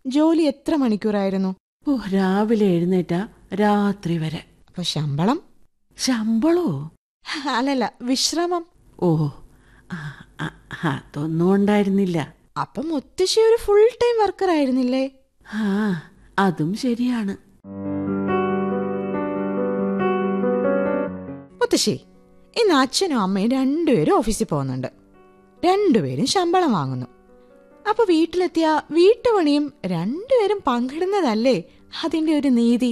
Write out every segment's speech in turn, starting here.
ജോലി എത്ര മണിക്കൂറായിരുന്നു ഓ രാവിലെ എഴുന്നേറ്റ രാത്രി വരെ അപ്പൊ ശമ്പളം ശമ്പളോ അല്ലല്ല വിശ്രമം ഓ ആ, ആ, അതൊന്നും ഉണ്ടായിരുന്നില്ല അപ്പം മുത്തശ്ശി ഒരു ഫുൾ ടൈം വർക്കർ ആയിരുന്നില്ലേ ആ അതും ശരിയാണ് മുത്തശ്ശി ഇന്ന് അച്ഛനും അമ്മയും രണ്ടുപേരും ഓഫീസിൽ പോകുന്നുണ്ട് രണ്ടുപേരും ശമ്പളം വാങ്ങുന്നു അപ്പൊ വീട്ടിലെത്തിയ വീട്ടുപണിയും രണ്ടുപേരും പങ്കിടുന്നതല്ലേ അതിന്റെ ഒരു നീതി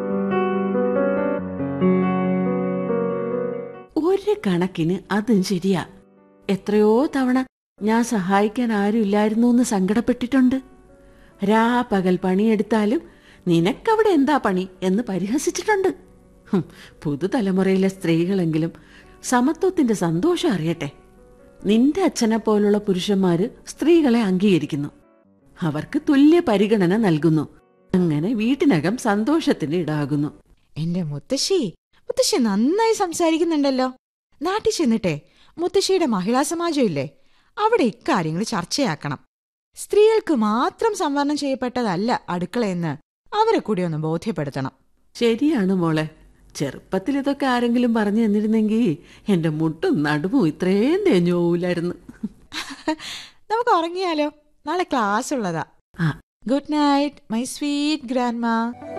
ഒരു കണക്കിന് അതും ശരിയാ എത്രയോ തവണ ഞാൻ സഹായിക്കാൻ ആരും ഇല്ലായിരുന്നു എന്ന് സങ്കടപ്പെട്ടിട്ടുണ്ട് രാ പകൽ പണിയെടുത്താലും നിനക്കവിടെ എന്താ പണി എന്ന് പരിഹസിച്ചിട്ടുണ്ട് ഹും, പുതുതലമുറയിലെ സ്ത്രീകളെങ്കിലും സമത്വത്തിന്റെ സന്തോഷം അറിയട്ടെ നിന്റെ അച്ഛനെ പോലുള്ള പുരുഷന്മാര് സ്ത്രീകളെ അംഗീകരിക്കുന്നു അവർക്ക് തുല്യ പരിഗണന നൽകുന്നു അങ്ങനെ വീട്ടിനകം സന്തോഷത്തിന് ഇടാകുന്നു എന്റെ മുത്തശ്ശി മുത്തശ്ശി നന്നായി സംസാരിക്കുന്നുണ്ടല്ലോ നാട്ടിൽ ചെന്നിട്ടെ മുത്തശ്ശിയുടെ മഹിളാ സമാജം ഇല്ലേ അവിടെ ഇക്കാര്യങ്ങൾ ചർച്ചയാക്കണം സ്ത്രീകൾക്ക് മാത്രം സംവരണം ചെയ്യപ്പെട്ടതല്ല അടുക്കളയെന്ന് അവരെ കൂടി ഒന്ന് ബോധ്യപ്പെടുത്തണം ശരിയാണ് മോളെ ചെറുപ്പത്തിൽ ഇതൊക്കെ ആരെങ്കിലും പറഞ്ഞു തന്നിരുന്നെങ്കിൽ എന്റെ മുട്ടും നടുവും ഇത്രയും തേഞ്ഞു പോവില്ലായിരുന്നു നമുക്ക് ഉറങ്ങിയാലോ നാളെ ക്ലാസ് ഉള്ളതാ ആ. Good night my sweet grand